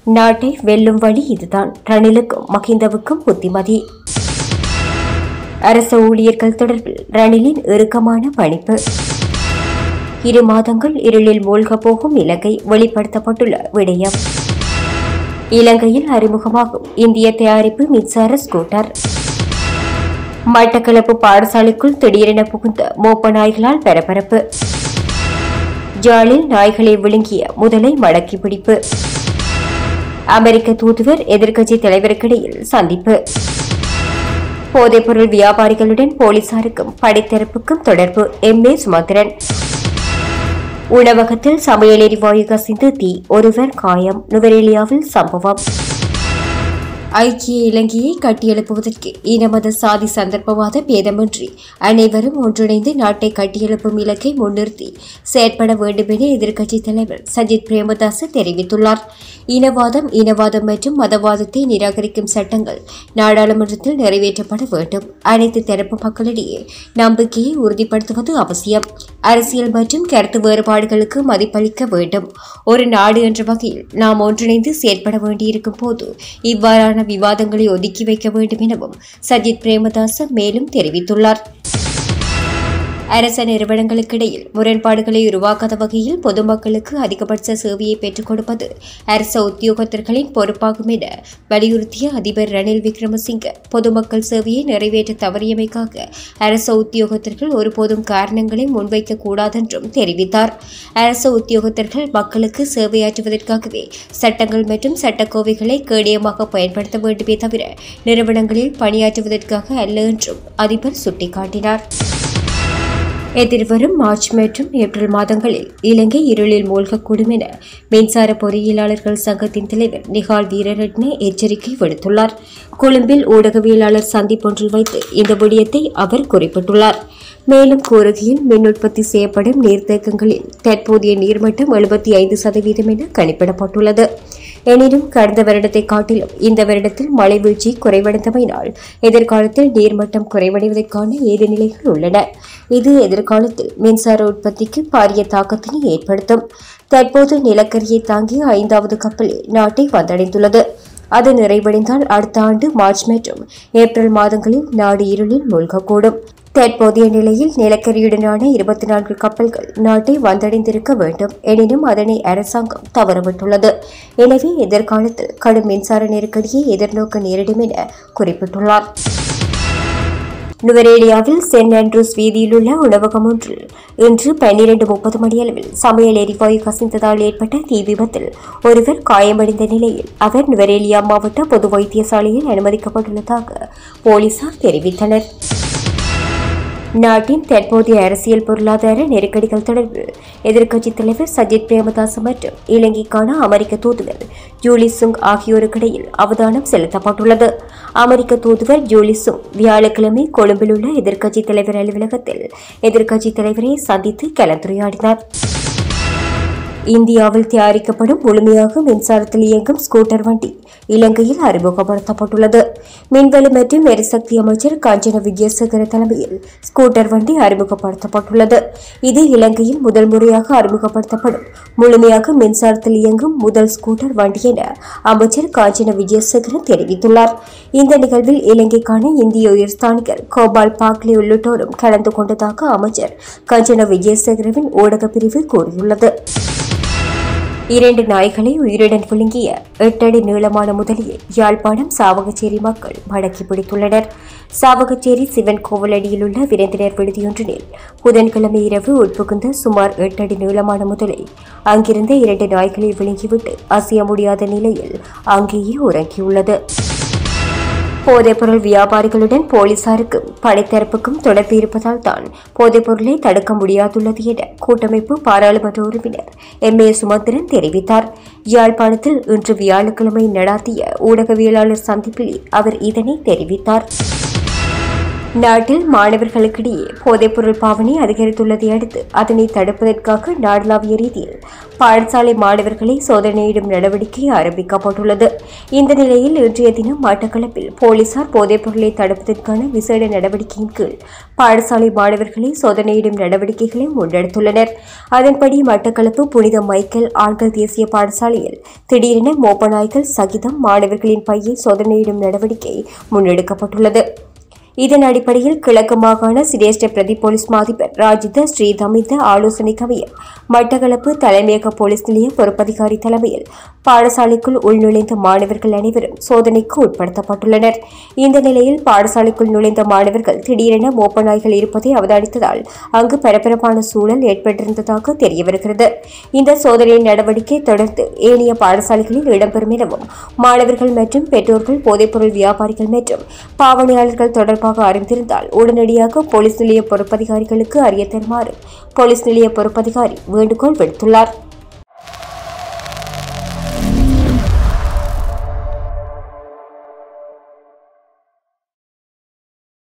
நாட்டை வெல்லும் வழி இதுதான் ரணிலுக்கும் மஹிந்தவுக்கும் புத்திமதி அரசு ஊழியர்கள் தொடர்பில் ரணிலின் இறுக்கமான பணிப்பு இரு மாதங்கள் இருளில் மூழ்கப் போகும் இலங்கை வெளிப்படுத்தப்பட்டுள்ள விடயம் இலங்கையில் அறிமுகமாகும் இந்திய தயாரிப்பு மின்சார ஸ்கூட்டர் மட்டக்களப்பு பாடசாலைக்குள் திடீரென புகுந்த மோப்ப நாய்களால் பரபரப்பு ஜாலில் நாய்களை விழுங்கிய முதலை மடக்கி பிடிப்பு அமெரிக்க தூதுவர் எதிர்க்கட்சி தலைவருக்கிடையில் சந்திப்பு போதைப்பொருள் வியாபாரிகளுடன் போலீசாருக்கும் படைத்தரப்புக்கும் தொடர்பு எம் ஏ சுமந்திரன் உணவகத்தில் சமையல் எரிவாயு கசிந்து தீ ஒருவர் காயம் நுவரெலியாவில் சம்பவம் ஐக்கிய இலங்கையை கட்டியெழுப்புவதற்கு இனமத சாதி சந்தர்ப்பவாத பேதமின்றி அனைவரும் ஒன்றிணைந்து நாட்டை கட்டியெழுப்பும் இலக்கை முன்னிறுத்தி செயற்பட வேண்டும் என எதிர்க்கட்சித் தலைவர் சஜித் பிரேமதாச தெரிவித்துள்ளார் இனவாதம் இனவாதம் மற்றும் மதவாதத்தை நிராகரிக்கும் சட்டங்கள் நாடாளுமன்றத்தில் நிறைவேற்றப்பட வேண்டும் அனைத்து தரப்பு மக்களிடையே நம்பிக்கையை உறுதிப்படுத்துவது அவசியம் அரசியல் மற்றும் கருத்து வேறுபாடுகளுக்கு மதிப்பளிக்க வேண்டும் ஒரு நாடு என்ற வகையில் நாம் ஒன்றிணைந்து செயற்பட வேண்டியிருக்கும் போது இவ்வாறான விவாதங்களை ஒதுக்கி வைக்க வேண்டும் எனவும் சஜித் பிரேமதாச மேலும் தெரிவித்துள்ளார் அரச நிறுவனங்களுக்கிடையில் முரண்பாடுகளை உருவாக்காத வகையில் பொதுமக்களுக்கு அதிகபட்ச சேவையை பெற்றுக் கொடுப்பது அரச உத்தியோகத்தர்களின் பொறுப்பாகும் என வலியுறுத்திய அதிபர் ரணில் விக்ரமசிங்க பொதுமக்கள் சேவையை நிறைவேற்ற தவறியமைக்காக அரச உத்தியோகத்தர்கள் ஒருபோதும் காரணங்களை முன்வைக்க கூடாதென்றும் தெரிவித்தார் அரச உத்தியோகத்தர்கள் மக்களுக்கு சேவையாற்றுவதற்காகவே சட்டங்கள் மற்றும் சட்டக்கோவைகளை கேடயமாக பயன்படுத்த வேண்டுமே தவிர நிறுவனங்களில் பணியாற்றுவதற்காக அல்ல என்றும் அதிபர் சுட்டிக்காட்டினார் எதிர்வரும் மார்ச் மற்றும் ஏப்ரல் மாதங்களில் இலங்கை இருளில் மூழ்கக்கூடும் என மின்சார பொறியியலாளர்கள் சங்கத்தின் தலைவர் நிகால் வீரரட்ன எச்சரிக்கை விடுத்துள்ளார் கொழும்பில் ஊடகவியலாளர் சந்திப்பொன்றில் வைத்து இந்த விடயத்தை அவர் குறிப்பிட்டுள்ளார் மேலும் கூறுகையில் மின் உற்பத்தி செய்யப்படும் நீர்த்தேக்கங்களில் தற்போதைய நீர்மட்டம் எழுபத்தி ஐந்து சதவீதம் என கணிப்பிடப்பட்டுள்ளது எனினும் கடந்த வருடத்தை காட்டிலும் இந்த வருடத்தில் மழை வீழ்ச்சி குறைவடைந்தமையினால் எதிர்காலத்தில் நீர்மட்டம் குறைவடைவதற்கான ஏது நிலைகள் உள்ளன இது எதிர்காலத்தில் மின்சார உற்பத்திக்கு பாரிய தாக்கத்தினை ஏற்படுத்தும் தற்போது நிலக்கரியை தாங்கிய ஐந்தாவது கப்பல் நாட்டை வந்தடைந்துள்ளது அது நிறைவடைந்தால் அடுத்த ஆண்டு மார்ச் மற்றும் ஏப்ரல் மாதங்களில் நாடு இருளில் மூழ்கக்கூடும் தற்போதைய நிலையில் நிலக்கரியுடனான இருபத்தி நான்கு கப்பல்கள் நாட்டை வந்தடைந்திருக்க வேண்டும் எனினும் அதனை அரசாங்கம் தவறவிட்டுள்ளது எனவே எதிர்காலத்தில் கடும் மின்சார நெருக்கடியை எதிர்நோக்க நேரிடும் என குறிப்பிட்டுள்ளார் நுவரேலியாவில் சென்ட் ஆண்ட்ரூஸ் வீதியில் உள்ள உணவகம் ஒன்றில் இன்று பன்னிரண்டு முப்பது மணியளவில் சமையல் எரிவாயு கசிந்ததால் ஏற்பட்ட தீ விபத்தில் ஒருவர் காயமடைந்த நிலையில் அவர் நுவரேலியா மாவட்ட பொது வைத்தியசாலையில் அனுமதிக்கப்பட்டுள்ளதாக போலீசார் தெரிவித்தனர் நாட்டின் தற்போதைய அரசியல் பொருளாதார நெருக்கடிகள் தொடர்பில் எதிர்க்கட்சித் தலைவர் சஜித் பிரேமதாஸ் மற்றும் இலங்கைக்கான அமெரிக்க தூதுவர் ஜூலி சுங் ஆகியோருக்கிடையில் அவதானம் செலுத்தப்பட்டுள்ளது அமெரிக்க தூதுவர் ஜூலி சுங் வியாழக்கிழமை கொழும்பில் உள்ள எதிர்க்கட்சித் தலைவர் அலுவலகத்தில் எதிர்க்கட்சித் தலைவரை சந்தித்து கலந்துரையாடினார் இந்தியாவில் தயாரிக்கப்படும் முழுமையாக மின்சாரத்தில் இயங்கும் ஸ்கூட்டர் வண்டி இலங்கையில் அறிமுகப்படுத்தப்பட்டுள்ளது மின்வெளி மற்றும் எரிசக்தி அமைச்சர் காஞ்சன விஜயசேகர தலைமையில் ஸ்கூட்டர் வண்டி அறிமுகப்படுத்தப்பட்டுள்ளது இது இலங்கையில் முதல் முறையாக அறிமுகப்படுத்தப்படும் முழுமையாக மின்சாரத்தில் இயங்கும் முதல் ஸ்கூட்டர் வண்டி என அமைச்சர் காஞ்சன விஜயசேகரன் தெரிவித்துள்ளார் இந்த நிகழ்வில் இலங்கைக்கான இந்திய உயர்ஸ்தானிகர் கோபால் பாக்லே உள்ளிட்டோரும் கலந்து கொண்டதாக அமைச்சர் காஞ்சன விஜயசேகரவின் ஊடகப் பிரிவு கூறியுள்ளது இரண்டு நாய்களை உயிருடன் விழுங்கிய எட்டடி நீளமான முதலியை யாழ்ப்பாணம் சாவகச்சேரி மக்கள் மடக்கி பிடித்துள்ளனர் சாவகச்சேரி சிவன் கோவிலடியில் உள்ள விருந்தினர் விடுதியொன்றினில் புதன்கிழமை இரவு உட்புகுந்த சுமார் எட்டடி நீளமான முதலை அங்கிருந்த இரண்டு நாய்களை விழுங்கிவிட்டு அசைய முடியாத நிலையில் அங்கேயே உறங்கியுள்ளது போதைப்பொருள் வியாபாரிகளுடன் போலீசாருக்கும் படைத்தரப்புக்கும் தொடர்பு இருப்பதால் தான் போதைப்பொருளை தடுக்க முடியாதுள்ளது என கூட்டமைப்பு பாராளுமன்ற உறுப்பினர் எம் ஏ சுமந்திரன் தெரிவித்தார் யாழ்ப்பாணத்தில் இன்று வியாழக்கிழமை நடாத்திய ஊடகவியலாளர் சந்திப்பில் அவர் இதனை தெரிவித்தார் நாட்டில் மாணவர்களுக்கிடையே போதைப்பொருள் பாவனை அதிகரித்துள்ளதை அடுத்து அதனை தடுப்பதற்காக நாடளாவிய ரீதியில் பாடசாலை மாணவர்களை சோதனையிடும் நடவடிக்கை ஆரம்பிக்கப்பட்டுள்ளது இந்த நிலையில் இன்றைய தினம் மட்டக்களப்பில் போலீசார் போதைப்பொருளை தடுப்பதற்கான விசேட நடவடிக்கையின் கீழ் பாடசாலை மாணவர்களை சோதனையிடும் நடவடிக்கைகளை முன்னெடுத்துள்ளனர் அதன்படி மட்டக்களப்பு புனித மைக்கேல் ஆண்கள் தேசிய பாடசாலையில் திடீரென மோப்ப நாய்கள் சகிதம் மாணவர்களின் பையை சோதனையிடும் நடவடிக்கை முன்னெடுக்கப்பட்டுள்ளது இதன் அடிப்படையில் கிழக்கு மாகாண சிரேஷ்ட பிரதி போலீஸ் மாதிபர் ராஜித ஸ்ரீ தமிந்த ஆலோசனை கவியர் மட்டக்களப்பு தலைமையக போலீஸ் நிலைய பொறுப்பதிகாரி தலைமையில் பாடசாலைக்குள் உள்நுழைந்த மாணவர்கள் அனைவரும் சோதனைக்கு உட்படுத்தப்பட்டுள்ளனர் இந்த நிலையில் பாடசாலைக்குள் நுழைந்த மாணவர்கள் திடீரென மோப்ப நாய்கள் இருப்பதை அவதானித்ததால் அங்கு பரபரப்பான சூழல் ஏற்பட்டிருந்ததாக தெரியவருகிறது இந்த சோதனை நடவடிக்கை தொடர்ந்து ஏனைய பாடசாலைகளில் இடம்பெறும் எனவும் மாணவர்கள் மற்றும் பெற்றோர்கள் போதைப்பொருள் வியாபாரிகள் மற்றும் பாவனையாளர்கள் தொடர்பாக அறிந்திருந்தால் உடனடியாக போலீஸ் நிலைய பொறுப்பதிகாரிகளுக்கு அறிய தருமாறு போலீஸ் நிலைய பொறுப்பதிகாரி வேண்டுகோள் விடுத்துள்ளார்